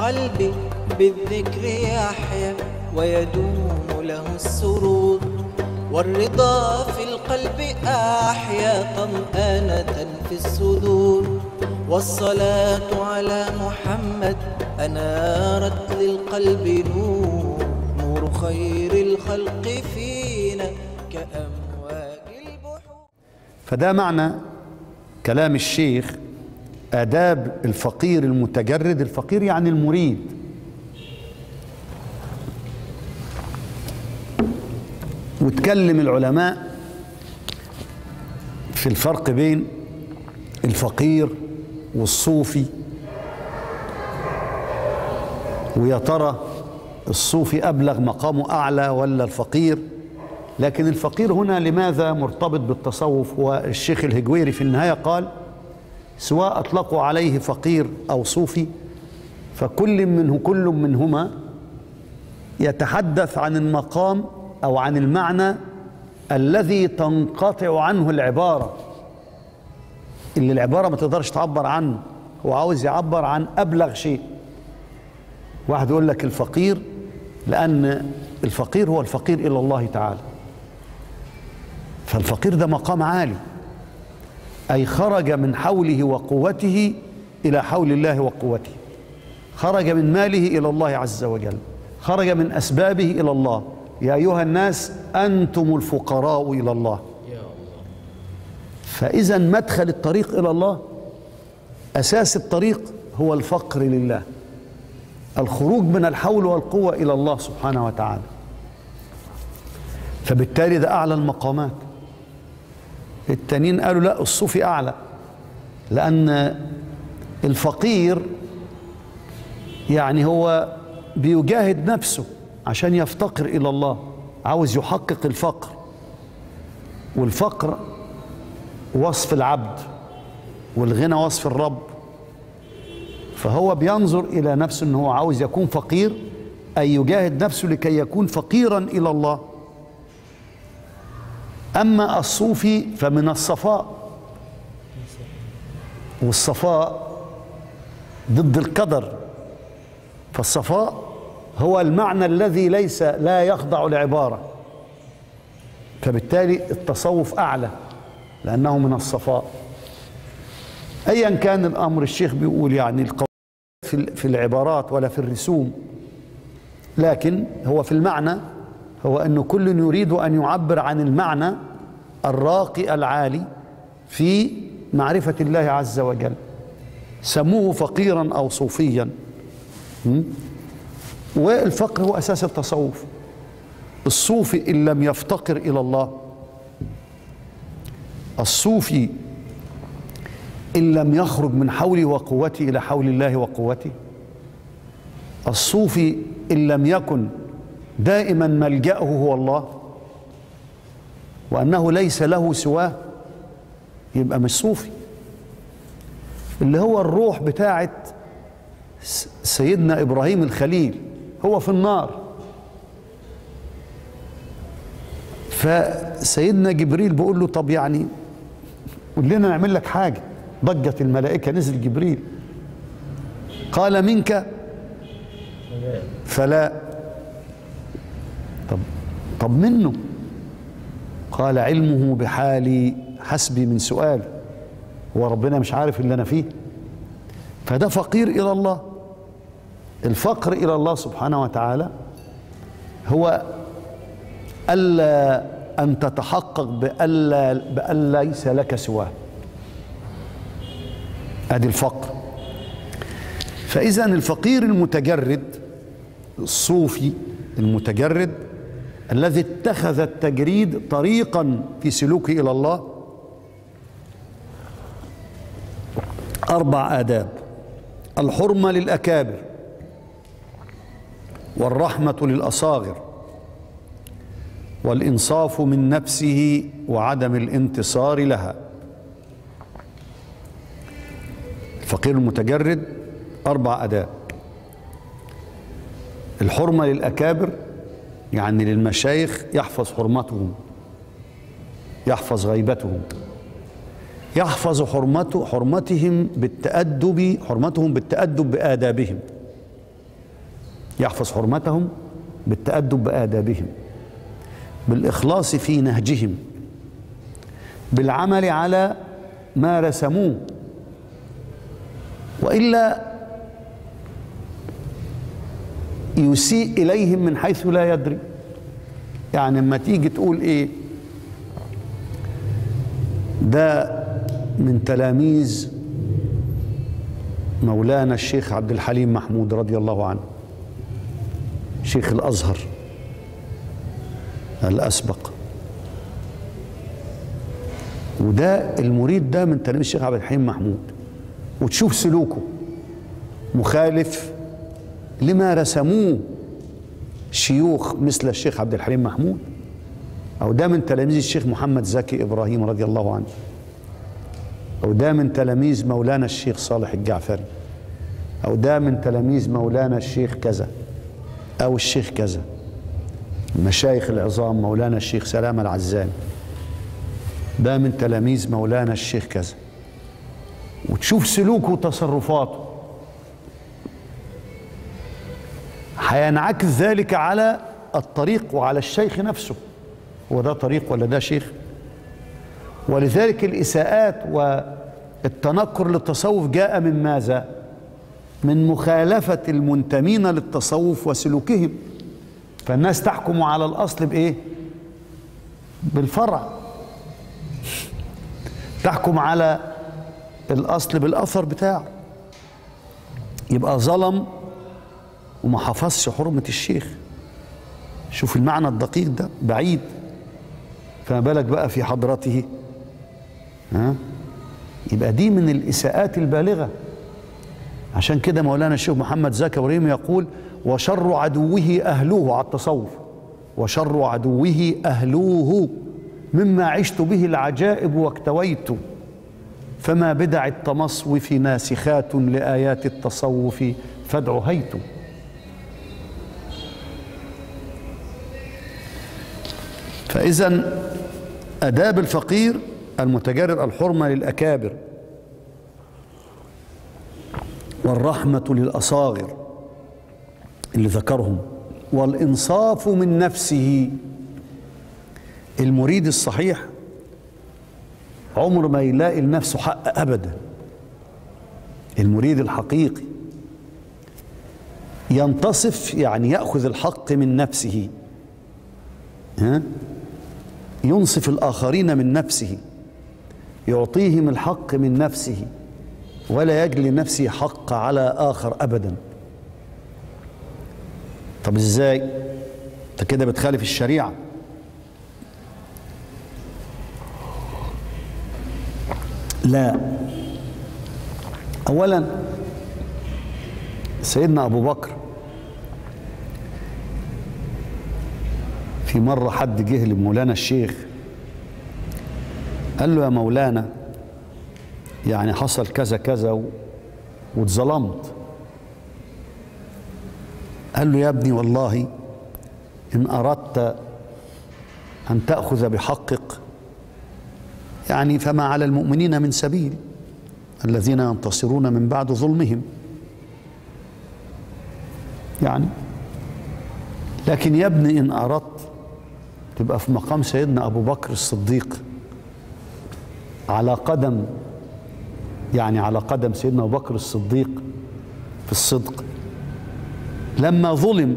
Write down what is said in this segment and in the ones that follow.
قلبي بالذكر يحيا ويدوم له السرور والرضا في القلب أحيا طمأنة في الصدور والصلاة على محمد أنارت للقلب نور نور خير الخلق فينا كأمواج البحور فده معنى كلام الشيخ آداب الفقير المتجرد الفقير يعني المريد وتكلم العلماء في الفرق بين الفقير والصوفي ويا ترى الصوفي أبلغ مقامه أعلى ولا الفقير لكن الفقير هنا لماذا مرتبط بالتصوف والشيخ الهجويري في النهاية قال سواء أطلقوا عليه فقير أو صوفي فكل منه كل منهما يتحدث عن المقام أو عن المعنى الذي تنقطع عنه العبارة اللي العبارة ما تقدرش تعبر عنه هو عاوز يعبر عن أبلغ شيء واحد يقول لك الفقير لأن الفقير هو الفقير إلى الله تعالى فالفقير ده مقام عالي أي خرج من حوله وقوته إلى حول الله وقوته خرج من ماله إلى الله عز وجل خرج من أسبابه إلى الله يا أيها الناس أنتم الفقراء إلى الله فإذا مدخل الطريق إلى الله أساس الطريق هو الفقر لله الخروج من الحول والقوة إلى الله سبحانه وتعالى فبالتالي ده أعلى المقامات التانيين قالوا لا الصوفي أعلى لأن الفقير يعني هو بيجاهد نفسه عشان يفتقر إلى الله عاوز يحقق الفقر والفقر وصف العبد والغنى وصف الرب فهو بينظر إلى نفسه أنه هو عاوز يكون فقير أي يجاهد نفسه لكي يكون فقيرا إلى الله أما الصوفي فمن الصفاء والصفاء ضد القدر فالصفاء هو المعنى الذي ليس لا يخضع لعبارة فبالتالي التصوف أعلى لأنه من الصفاء أيا كان الأمر الشيخ بيقول يعني القول في في العبارات ولا في الرسوم لكن هو في المعنى هو أنه كل يريد أن يعبر عن المعنى الراقي العالي في معرفة الله عز وجل سموه فقيرا أو صوفيا م? والفقر هو أساس التصوف الصوفي إن لم يفتقر إلى الله الصوفي إن لم يخرج من حوله وقوته إلى حول الله وقوته الصوفي إن لم يكن دائما ملجأه هو الله وأنه ليس له سواه يبقى مش صوفي اللي هو الروح بتاعت سيدنا إبراهيم الخليل هو في النار فسيدنا جبريل بيقول له طب يعني قول لنا نعمل لك حاجة ضجت الملائكة نزل جبريل قال منك فلا طب طب منه قال علمه بحالي حسبي من سؤال هو ربنا مش عارف اللي انا فيه فده فقير الى الله الفقر الى الله سبحانه وتعالى هو الا ان تتحقق بالا بان ليس لك سواه ادي الفقر فاذا الفقير المتجرد الصوفي المتجرد الذي اتخذ التجريد طريقا في سلوكه الى الله اربع اداب الحرمه للاكابر والرحمه للاصاغر والانصاف من نفسه وعدم الانتصار لها الفقير المتجرد اربع اداب الحرمه للاكابر يعني للمشايخ يحفظ حرمتهم يحفظ غيبتهم يحفظ حرمته حرمتهم بالتأدب حرمتهم بالتأدب بآدابهم يحفظ حرمتهم بالتأدب بآدابهم بالإخلاص في نهجهم بالعمل على ما رسموه وإلا يسيء إليهم من حيث لا يدري يعني لما تيجي تقول إيه ده من تلاميذ مولانا الشيخ عبد الحليم محمود رضي الله عنه شيخ الأزهر الأسبق وده المريد ده من تلاميذ الشيخ عبد الحليم محمود وتشوف سلوكه مخالف لما رسموه شيوخ مثل الشيخ عبد الحليم محمود أو ده من تلاميذ الشيخ محمد زكي إبراهيم رضي الله عنه أو ده من تلاميذ مولانا الشيخ صالح الجعفري أو ده من تلاميذ مولانا الشيخ كذا أو الشيخ كذا المشايخ العظام مولانا الشيخ سلام العزام ده من تلاميذ مولانا الشيخ كذا وتشوف سلوكه وتصرفاته هينعكس ذلك على الطريق وعلى الشيخ نفسه هو ده طريق ولا ده شيخ ولذلك الإساءات والتنكر للتصوف جاء من ماذا من مخالفة المنتمين للتصوف وسلوكهم فالناس تحكم على الأصل بإيه بالفرع تحكم على الأصل بالأثر بتاعه يبقى ظلم وما حفظش حرمة الشيخ شوف المعنى الدقيق ده بعيد فما بالك بقى في حضرته ها يبقى دي من الإساءات البالغة عشان كده مولانا الشيخ محمد زكي ابراهيم يقول وشر عدوه أهلوه على التصوف وشر عدوه أهلوه مما عشت به العجائب واكتويت فما بدع التمصوف ناسخات لآيات التصوف فادع هيت فإذا أداب الفقير المتجرد الحرمة للأكابر والرحمة للأصاغر اللي ذكرهم والإنصاف من نفسه المريد الصحيح عمر ما يلاقي لنفسه حق أبدا المريد الحقيقي ينتصف يعني يأخذ الحق من نفسه ها؟ ينصف الآخرين من نفسه يعطيهم الحق من نفسه ولا يجلي نفسه حق على آخر أبدا طب إزاي انت كده بتخالف الشريعة لا أولا سيدنا أبو بكر في مرة حد جه لمولانا الشيخ قال له يا مولانا يعني حصل كذا كذا و... واتظلمت قال له يا ابني والله إن أردت أن تأخذ بحقك يعني فما على المؤمنين من سبيل الذين ينتصرون من بعد ظلمهم يعني لكن يا ابني إن أردت تبقى في مقام سيدنا أبو بكر الصديق على قدم يعني على قدم سيدنا أبو بكر الصديق في الصدق لما ظلم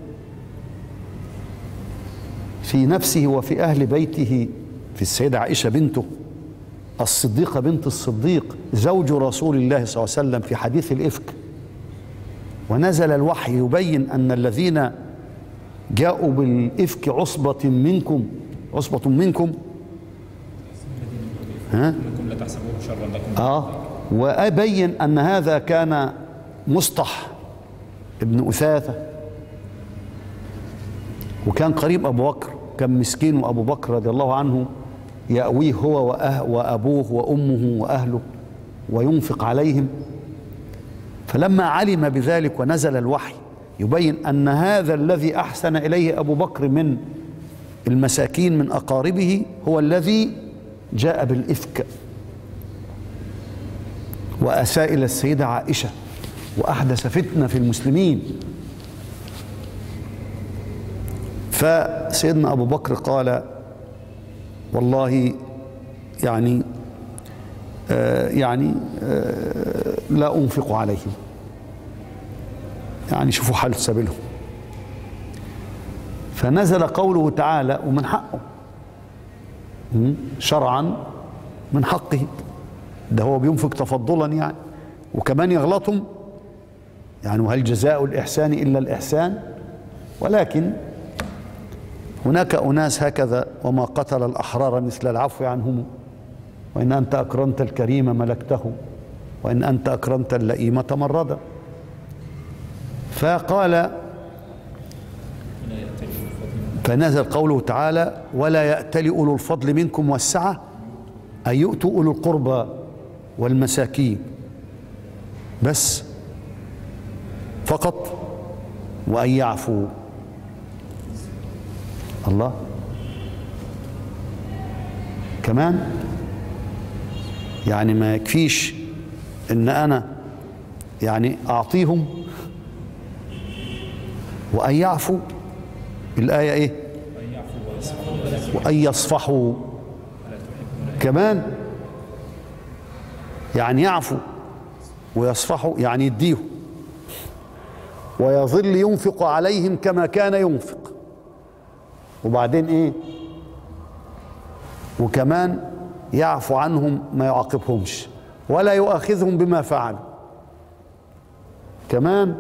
في نفسه وفي أهل بيته في السيدة عائشة بنته الصديقة بنت الصديق زوج رسول الله صلى الله عليه وسلم في حديث الإفك ونزل الوحي يبين أن الذين جاءوا بالإفك عصبة منكم عصبة منكم ها؟ انكم لا تحسبوه شرا لكم آه وأبين أن هذا كان مصطح ابن أثاثة وكان قريب أبو بكر كان مسكين وأبو بكر رضي الله عنه يأويه هو وأه وأبوه وأمه وأهله وينفق عليهم فلما علم بذلك ونزل الوحي يبين أن هذا الذي أحسن إليه أبو بكر من المساكين من أقاربه هو الذي جاء بالإفك وأساء إلى السيدة عائشة وأحدث فتنة في المسلمين فسيدنا أبو بكر قال والله يعني آه يعني آه لا أنفق عليهم يعني شوفوا حال سبيلهم فنزل قوله تعالى ومن حقه م? شرعا من حقه ده هو بينفق تفضلا يعني وكمان يغلطهم يعني وهل جزاء الإحسان إلا الإحسان ولكن هناك أناس هكذا وما قتل الأحرار مثل العفو عنهم وإن أنت أكرمت الكريم ملكته وإن أنت أكرمت اللئيم تمردا فقال فنزل قوله تعالى ولا يأتل أولو الفضل منكم والسعة أن يؤتوا أولو القربى والمساكين بس فقط وأن يعفوا الله كمان يعني ما يكفيش ان انا يعني اعطيهم وان يعفوا الايه ايه وان يصفحوا كمان يعني يعفوا ويصفحوا يعني يديهم ويظل ينفق عليهم كما كان ينفق وبعدين ايه وكمان يعفو عنهم ما يعاقبهمش ولا يؤاخذهم بما فعلوا كمان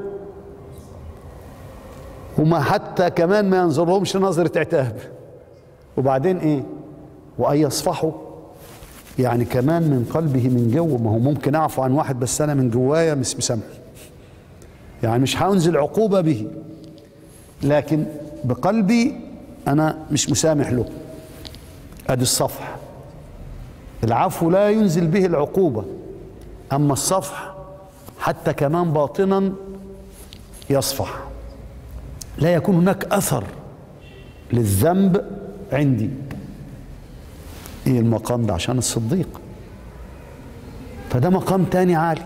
وما حتى كمان ما ينظرهمش نظرة عتاب وبعدين ايه وأن يصفحوا يعني كمان من قلبه من جوه ما هو ممكن اعفو عن واحد بس انا من جوايا مش مسامحه يعني مش هنزل عقوبة به لكن بقلبي انا مش مسامح له ادي الصفح العفو لا ينزل به العقوبة اما الصفح حتى كمان باطنا يصفح لا يكون هناك اثر للذنب عندي ايه المقام ده عشان الصديق فده مقام تاني عالي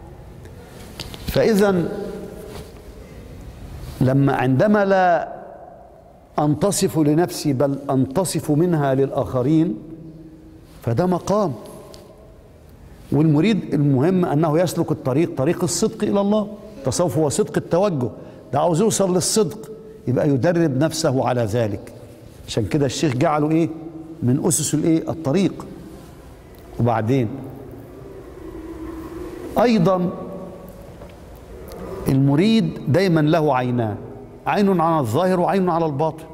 فاذا لما عندما لا انتصف لنفسي بل انتصف منها للاخرين فده مقام والمريد المهم انه يسلك الطريق طريق الصدق الى الله التصوف هو صدق التوجه ده عاوز يوصل للصدق يبقى يدرب نفسه على ذلك عشان كده الشيخ جعله ايه من اسس الايه الطريق وبعدين ايضا المريد دايما له عينان عين على الظاهر وعين على الباطن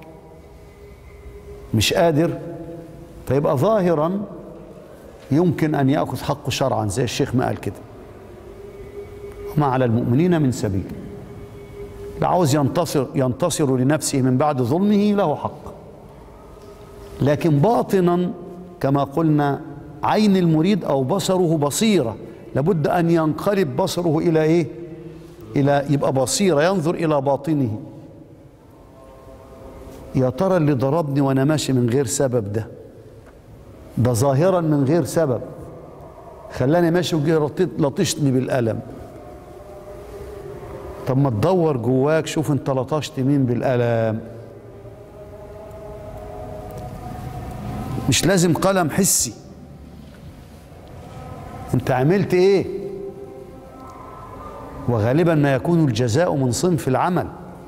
مش قادر فيبقى ظاهرا يمكن ان ياخذ حقه شرعا زي الشيخ ما قال كده وما على المؤمنين من سبيل اللي عاوز ينتصر ينتصر لنفسه من بعد ظلمه له حق لكن باطنا كما قلنا عين المريد او بصره بصيره لابد ان ينقلب بصره الى ايه الى يبقى بصيره ينظر الى باطنه يا ترى اللي ضربني وانا ماشي من غير سبب ده ده ظاهرا من غير سبب خلاني ماشي وجه لطشني بالقلم طب ما تدور جواك شوف انت لطشت مين بالقلم مش لازم قلم حسي انت عملت ايه وغالبا ما يكون الجزاء من صنف العمل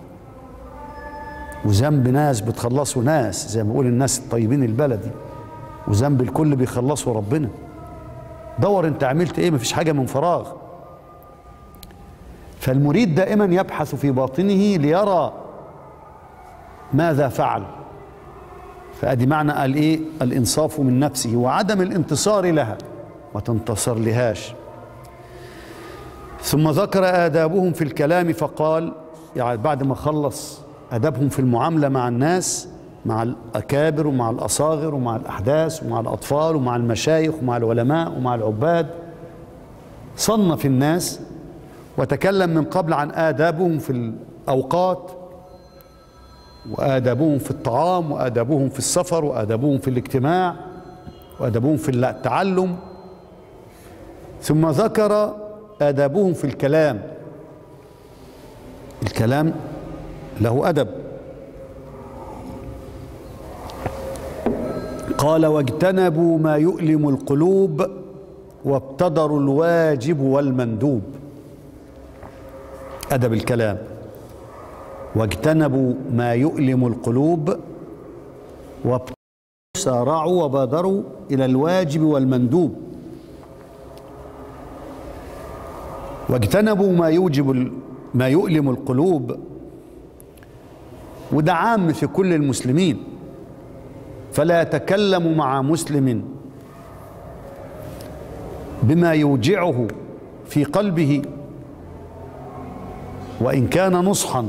وذنب ناس بتخلصوا ناس زي ما بيقول الناس الطيبين البلدي وذنب الكل بيخلصوا ربنا دور انت عملت ايه مفيش حاجه من فراغ فالمريد دائما يبحث في باطنه ليرى ماذا فعل فادي معنى قال ايه الانصاف من نفسه وعدم الانتصار لها ما تنتصر لهاش ثم ذكر آدابهم في الكلام فقال يعني بعد ما خلص أدابهم في المعاملة مع الناس مع الأكابر ومع الأصاغر ومع الأحداث ومع الأطفال ومع المشايخ ومع العلماء ومع العباد صنف الناس وتكلم من قبل عن آدابهم في الأوقات وآدابهم في الطعام وآدابهم في السفر وآدابهم في الاجتماع وآدابهم في التعلم ثم ذكر آدابهم في الكلام الكلام له أدب قال واجتنبوا ما يؤلم القلوب وابتدروا الواجب والمندوب أدب الكلام واجتنبوا ما يؤلم القلوب وسارعوا وبادروا إلى الواجب والمندوب واجتنبوا ما يوجب ال- ما يؤلم القلوب وده عام في كل المسلمين فلا يتكلم مع مسلم بما يوجعه في قلبه وان كان نصحا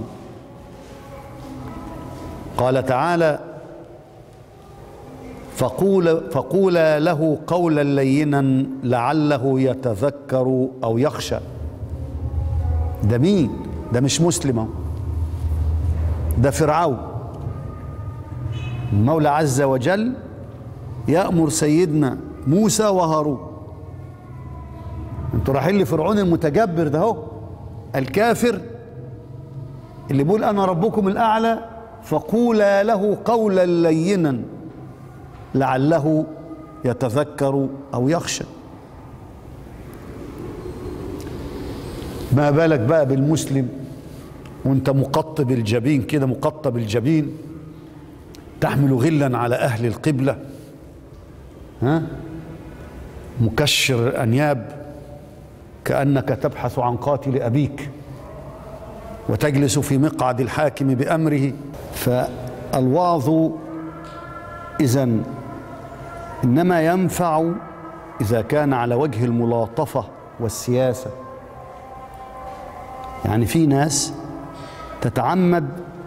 قال تعالى فقول فقولا له قولا لينا لعله يتذكر او يخشى ده مين ده مش مسلم أهو. ده فرعون المولى عز وجل يأمر سيدنا موسى وهارون انتوا رايحين لفرعون المتجبر ده اهو الكافر اللي بيقول انا ربكم الاعلى فقولا له قولا لينا لعله يتذكر او يخشى ما بالك بقى بالمسلم وانت مقطب الجبين كده مقطب الجبين تحمل غلا على اهل القبله ها مكشر انياب كانك تبحث عن قاتل ابيك وتجلس في مقعد الحاكم بامره فالوعظ اذا انما ينفع اذا كان على وجه الملاطفه والسياسه يعني في ناس تتعمد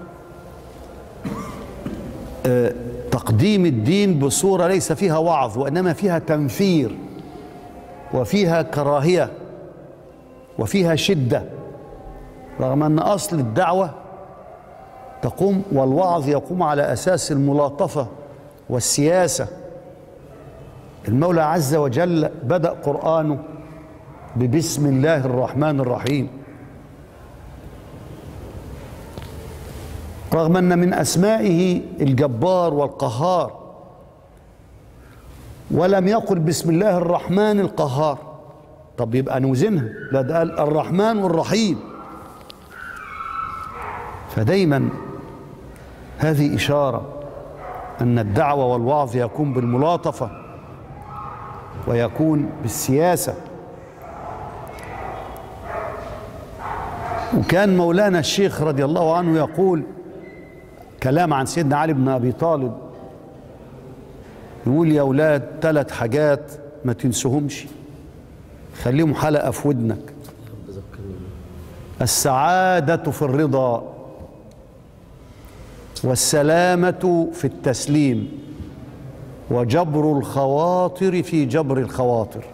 آه، تقديم الدين بصورة ليس فيها وعظ وإنما فيها تنفير وفيها كراهية وفيها شدة رغم أن أصل الدعوة تقوم والوعظ يقوم على أساس الملاطفة والسياسة المولى عز وجل بدأ قرآنه ببسم الله الرحمن الرحيم رغم ان من اسمائه الجبار والقهار ولم يقل بسم الله الرحمن القهار طب يبقى نوزنها لا ده قال الرحمن والرحيم فدايما هذه اشاره ان الدعوه والوعظ يكون بالملاطفه ويكون بالسياسه وكان مولانا الشيخ رضي الله عنه يقول كلام عن سيدنا علي بن ابي طالب يقول يا اولاد ثلاث حاجات ما تنسوهمش خليهم حلقه في ودنك السعاده في الرضا والسلامه في التسليم وجبر الخواطر في جبر الخواطر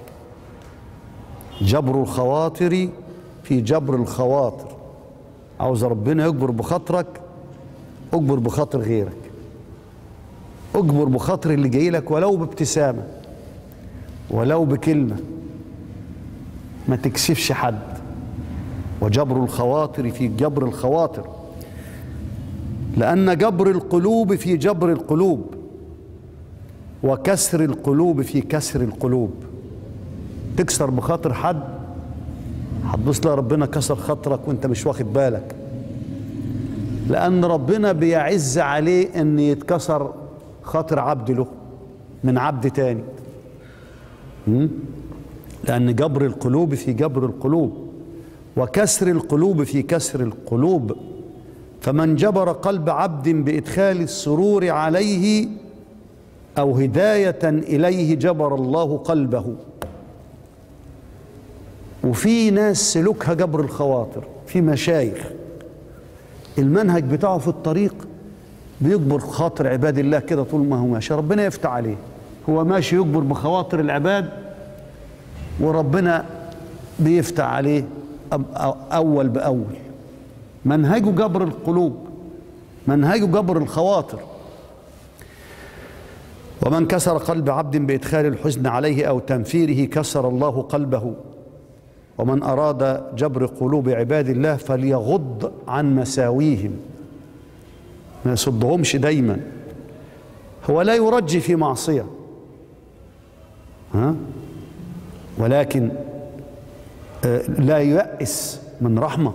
جبر الخواطر في جبر الخواطر عاوز ربنا يجبر بخاطرك اجبر بخاطر غيرك اجبر بخاطر اللي جاي لك ولو بابتسامه ولو بكلمه ما تكسفش حد وجبر الخواطر في جبر الخواطر لان جبر القلوب في جبر القلوب وكسر القلوب في كسر القلوب تكسر بخاطر حد هتبص لا ربنا كسر خاطرك وانت مش واخد بالك لأن ربنا بيعز عليه أن يتكسر خاطر عبد له من عبد تاني م? لأن جبر القلوب في جبر القلوب وكسر القلوب في كسر القلوب فمن جبر قلب عبد بإدخال السرور عليه أو هداية إليه جبر الله قلبه وفي ناس سلوكها جبر الخواطر في مشايخ المنهج بتاعه في الطريق بيجبر خاطر عباد الله كده طول ما هو ماشي ربنا يفتح عليه هو ماشي يجبر بخواطر العباد وربنا بيفتح عليه أول بأول منهجه جبر القلوب منهجه جبر الخواطر ومن كسر قلب عبد بإدخال الحزن عليه أو تنفيره كسر الله قلبه ومن أراد جبر قلوب عباد الله فليغض عن مساويهم ما يصدهمش دايما هو لا يرجي في معصية ها ولكن آه، لا ييأس من رحمة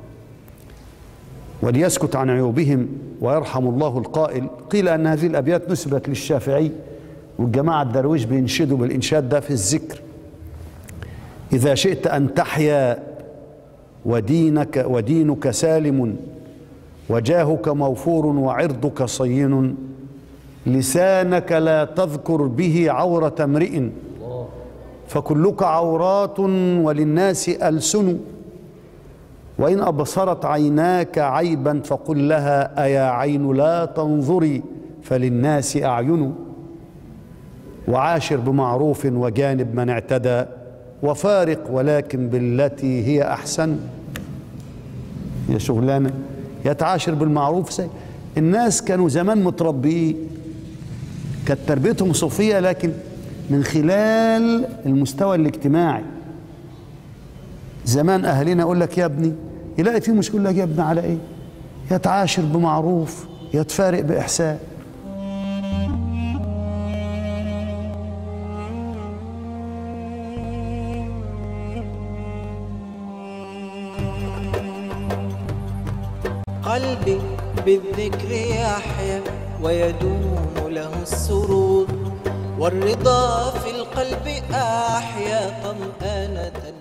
وليسكت عن عيوبهم ويرحم الله القائل قيل أن هذه الأبيات نسبت للشافعي والجماعة الدرويش بينشدوا بالإنشاد ده في الذكر إذا شئت أن تحيا ودينك ودينك سالم وجاهك موفور وعرضك صين لسانك لا تذكر به عورة امرئ فكلك عورات وللناس ألسن وإن أبصرت عيناك عيبا فقل لها أيا عين لا تنظري فللناس أعين وعاشر بمعروف وجانب من اعتدى وفارق ولكن بالتي هي أحسن يا شغلانة يتعاشر بالمعروف سي. الناس كانوا زمان متربيين كانت تربيتهم صوفية لكن من خلال المستوى الاجتماعي زمان أهلنا يقول لك يا ابني يلاقي في مشكلة يقول لك يا ابني على إيه يتعاشر بمعروف يتفارق بإحسان قلبي بالذكر يحيا ويدوم له السرور والرضا في القلب أحيا طمأنة